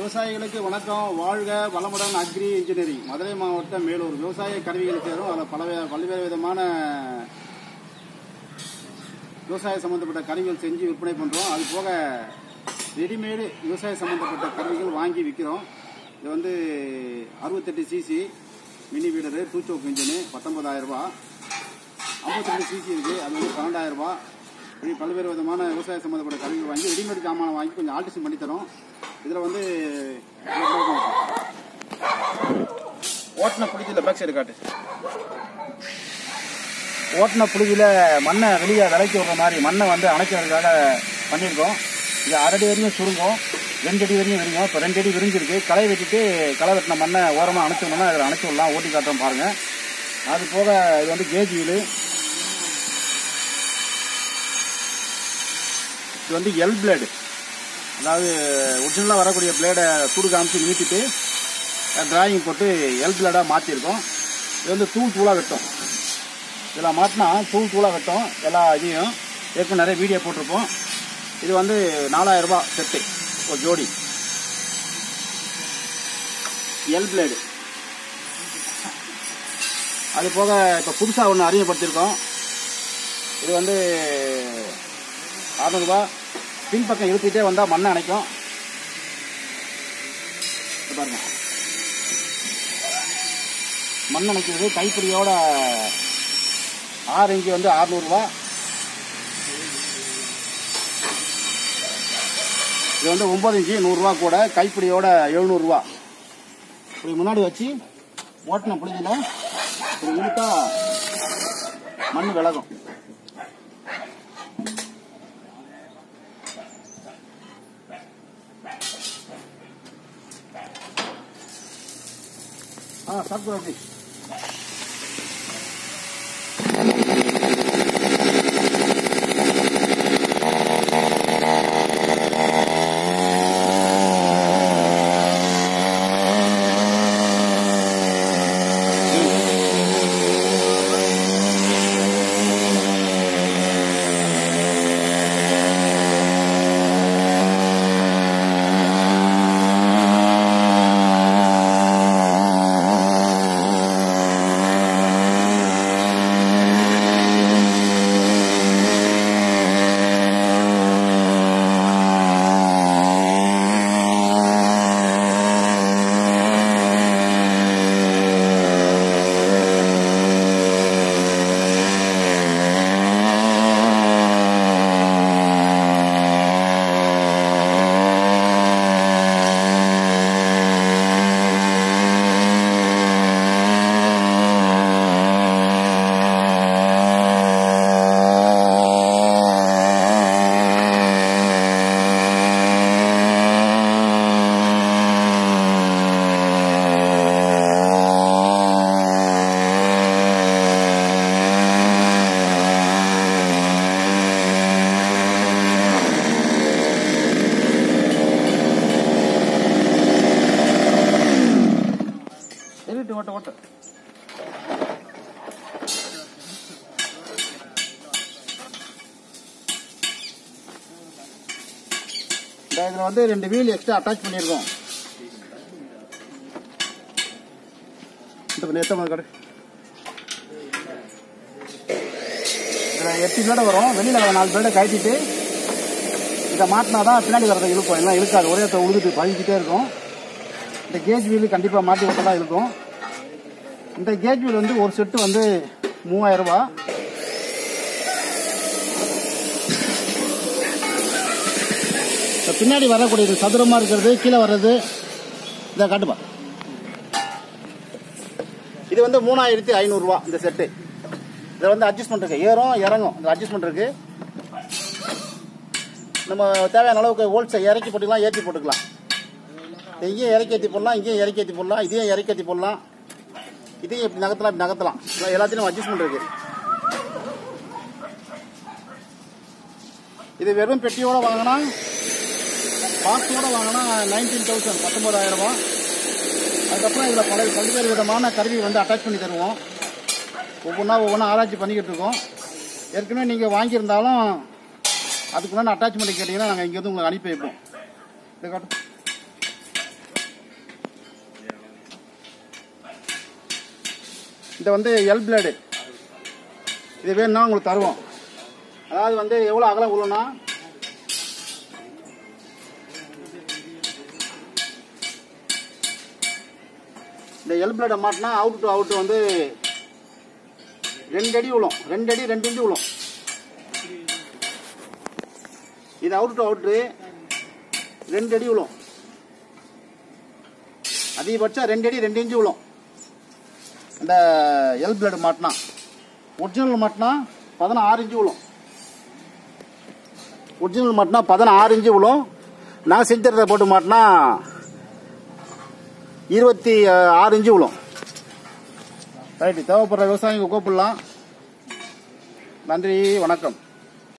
விவசாயிகளுக்கு வணக்கம் வாழ்க வளமுடன் அக்ரி இன்ஜினியரிங் மதுரை மாவட்டம் மேலூர் விவசாய கருவிகள் சேரும் அதில் பல பல்வேறு விதமான விவசாய சம்பந்தப்பட்ட கருவிகள் செஞ்சு விற்பனை பண்ணுறோம் அது போக ரெடிமேடு விவசாய சம்பந்தப்பட்ட கருவிகள் வாங்கி விற்கிறோம் இது வந்து அறுபத்தெட்டு சிசி மினி வீடரு டூ சோக் இன்ஜினு பத்தொன்பதாயிரம் ரூபாய் ஐம்பத்தி ரெண்டு சிசி இருக்குது அது வந்து பன்னெண்டாயிரம் ரூபாய் இப்படி பல்வேறு விதமான விவசாய சம்மந்தப்பட்ட கருவிகள் வாங்கி ரெடிமேட் ஜாமான் வாங்கி கொஞ்சம் ஆல்ட்ரேஷன் பண்ணி தரோம் இதில் வந்து ஓட்டின புளிச்சியில் பேக் சைடு காட்டு ஓட்டின புளியில் மண்ணை வெளியே விலைக்கு விடுற மாதிரி மண்ணை வந்து அணைக்கிறதுக்காக பண்ணியிருக்கோம் இது அரடி வரையும் சுருங்கும் ரெண்டு அடி வரையும் விரியும் இப்போ ரெண்டு அடி விரிஞ்சிருக்கு களை வெட்டிட்டு களை வெட்டின மண்ணை ஓரமாக அணைச்சோம்னா அதில் அணைச்சி விடலாம் ஓட்டி காட்டுறோம் பாருங்கள் அது போக இது வந்து கேஜ் வீலு இது வந்து எல் பிளேடு அதாவது ஒரிஜினலாக வரக்கூடிய பிளேடை சூடு காமிச்சு நீட்டிட்டு டிராயிங் போட்டு எல் பிளேடாக மாற்றிருக்கோம் இது வந்து தூள் தூளாக வெட்டும் இதில் மாட்டினா தூள் தூளாக வெட்டும் எல்லா இதையும் ஏற்கனவே நிறைய வீடியோ போட்டிருப்போம் இது வந்து நாலாயிரம் ரூபாய் செட்டு ஒரு ஜோடி எல் பிளேடு அது போக இப்போ புதுசாக ஒன்று அறிமுகப்படுத்தியிருக்கோம் இது வந்து அறநூறுபா பின்பக்கம் இழுத்துக்கிட்டே வந்தால் மண்ணை அணைக்கும் இது பாருங்க மண் அணைக்கிறது கைப்பிடியோட ஆறு இன்ச்சு வந்து அறநூறுபா இது வந்து ஒன்பது இன்ச்சு நூறுரூவா கூட கைப்பிடியோட எழுநூறுவா இப்படி முன்னாடி வச்சு ஓட்டின புளிஞ்சில இப்படி இழுத்தா மண் விலகும் ஆ சாப்பிட்டு அப்படி எரிட்டு ஓட்ட ஓட்ட இந்த இதில் வந்து ரெண்டு வீல் எக்ஸ்ட்ரா அட்டாச் பண்ணியிருக்கோம் இந்த பண்ணி எத்தனை கடை இதில் எட்டு பிளேட வரும் வெளியில் வர நாலு பிளேடை கழட்டிட்டு இதை மாட்டினா தான் பின்னாடி வரதை இழுக்கும் எல்லாம் இழுக்காது ஒரே இடத்த உழுதுட்டு பழகிக்கிட்டே இருக்கும் இந்த கேஜ் வீல் கண்டிப்பாக மாற்றி விட்டு தான் இருக்கும் இந்த கேஜ் வீல் வந்து ஒரு செட்டு வந்து மூவாயிரம் ரூபாய் இந்த பின்னாடி வரக்கூடியது சதுரமாக இருக்கிறது கீழே வர்றது இதை காட்டுப்பா இது வந்து மூணாயிரத்தி ஐநூறுரூவா இந்த செட்டு இதில் வந்து அட்ஜஸ்ட்மெண்ட் இருக்கு ஏறும் இறங்கும் இந்த அட்ஜஸ்ட்மெண்ட் இருக்கு நம்ம தேவையான அளவுக்கு ஹோல்ஸை இறக்கி போட்டுக்கலாம் ஏற்றி போட்டுக்கலாம் இங்கேயும் இறக்கி ஏற்றி போடலாம் இங்கேயும் இறக்கி ஏற்றி போடலாம் இதையும் இறக்கி ஏற்றி போடலாம் இதையும் இப்படி நகர்த்தலாம் இப்படி நகர்த்தலாம் இதெல்லாம் எல்லாத்தையும் அட்ஜஸ்ட்மெண்ட் இருக்கு இது வெறும் பெட்டியோட வாங்கினா பாக்ஸோட வாங்கினா நைன்டீன் தௌசண்ட் பத்தொன்பதாயிரம் ரூபாய் அதுக்கப்புறம் இதில் பல பல்வேறு விதமான கருவி வந்து அட்டாச் பண்ணி தருவோம் ஒவ்வொன்றா ஒவ்வொன்றா ஆராய்ச்சி பண்ணிக்கிட்டு இருக்கோம் ஏற்கனவே நீங்கள் வாங்கியிருந்தாலும் அதுக்குள்ள அட்டாச்மெண்ட் கேட்டிங்கன்னா நாங்கள் இங்கேருந்து உங்களுக்கு அனுப்பி வைப்போம் இதை காட்டு இது வந்து எல் பிளேடு இது வேணும்னா உங்களுக்கு தருவோம் அதாவது வந்து எவ்வளோ அகலம் உள்ளனா இந்த எல் பிளேடை மாட்டினா அவுட் டு அவுட் வந்து ரெண்டு அடி விழும் ரெண்டு அடி ரெண்டு இன்ச்சு விழும் இது அவுட் டு அவுட்ரு ரெண்டு அடி விழும் அதிகபட்சம் ரெண்டு அடி ரெண்டு இன்ச்சு விழும் இந்த எல் பிளேடு மாட்டினா ஒரிஜினல் மாட்டினா பதினாறு இன்ச்சு விழும் ஒரிஜினல் மாட்டினா பதினாறு இன்ச்சு விழும் நான் செஞ்சுறத போட்டு மாட்டினா இருபத்தி ஆறு இன்ச்சு விழும் ரைட்டு தேவைப்படுற விவசாயிங்க கூப்பிடலாம் நன்றி வணக்கம்